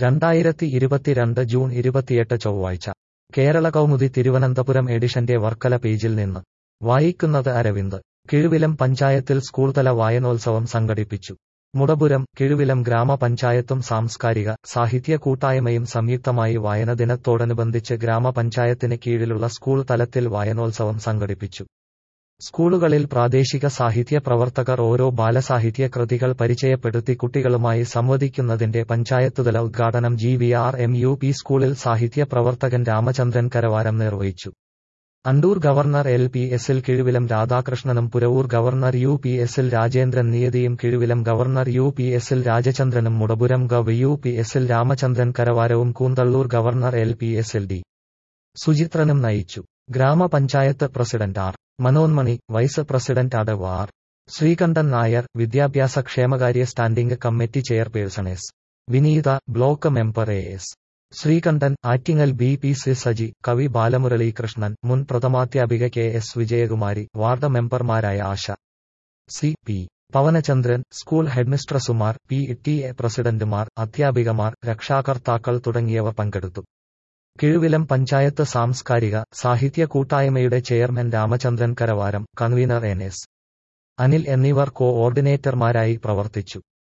രണ്ടായിരത്തി ഇരുപത്തിരണ്ട് ജൂൺ ഇരുപത്തിയെട്ട് ചൊവ്വാഴ്ച കേരള കൗമുദി തിരുവനന്തപുരം എഡിഷന്റെ വർക്കല പേജിൽ നിന്ന് വായിക്കുന്നത് അരവിന്ദ് കിഴുവിലം പഞ്ചായത്തിൽ സ്കൂൾതല വായനോത്സവം സംഘടിപ്പിച്ചു മുടപുരം കിഴുവിലം ഗ്രാമപഞ്ചായത്തും സാംസ്കാരിക സാഹിത്യ കൂട്ടായ്മയും സംയുക്തമായി വായന ദിനത്തോടനുബന്ധിച്ച് ഗ്രാമപഞ്ചായത്തിന് കീഴിലുള്ള സ്കൂൾ തലത്തിൽ വായനോത്സവം സംഘടിപ്പിച്ചു സ്കൂളുകളിൽ പ്രാദേശിക സാഹിത്യ പ്രവർത്തകർ ഓരോ ബാലസാഹിത്യ കൃതികൾ പരിചയപ്പെടുത്തി കുട്ടികളുമായി സംവദിക്കുന്നതിന്റെ പഞ്ചായത്തുതല ഉദ്ഘാടനം G V R M U P സ്കൂളിൽ സാഹിത്യ പ്രവർത്തകൻ രാമചന്ദ്രൻ കരവാരം നിർവഹിച്ചു അണ്ടൂർ ഗവർണർ എൽ പി എസിൽ കിഴുവിലം രാധാകൃഷ്ണനും പുരവൂർ ഗവർണർ യു പി എസിൽ രാജേന്ദ്രൻ നിയതിയും കിഴുവിലം ഗവർണർ യു പി എസിൽ രാജചന്ദ്രനും മുടപുരം ഗവ് യു പി എസിൽ രാമചന്ദ്രൻ കരവാരവും കൂന്തള്ളൂർ ഗവർണർ എൽ പി എസിൽ ഡി സുചിത്രനും നയിച്ചു ഗ്രാമപഞ്ചായത്ത് president R Manonmani vice president അടവ് ആർ ശ്രീകണ്ഠൻ നായർ വിദ്യാഭ്യാസ ക്ഷേമകാര്യ standing committee chairperson S Vineetha block member A S Sreekandan Attingal B P C Saji കവി ബാലമുരളീകൃഷ്ണൻ മുൻ പ്രഥമാധ്യാപിക കെ എസ് വിജയകുമാരി വാർഡ് മെമ്പർമാരായ ആശ സി പി പവനചന്ദ്രൻ സ്കൂൾ ഹെഡ്മിസ്ട്രസുമാർ പി ടി എ പ്രസിഡന്റുമാർ അധ്യാപികമാർ രക്ഷാകർത്താക്കൾ തുടങ്ങിയവർ പങ്കെടുത്തു കിഴുവിലം പഞ്ചായത്ത് സാംസ്കാരിക സാഹിത്യ കൂട്ടായ്മയുടെ chairman Ramachandran Karavaram convener N S Anil എന്നിവർ കോ ഓർഡിനേറ്റർമാരായി പ്രവർത്തിച്ചു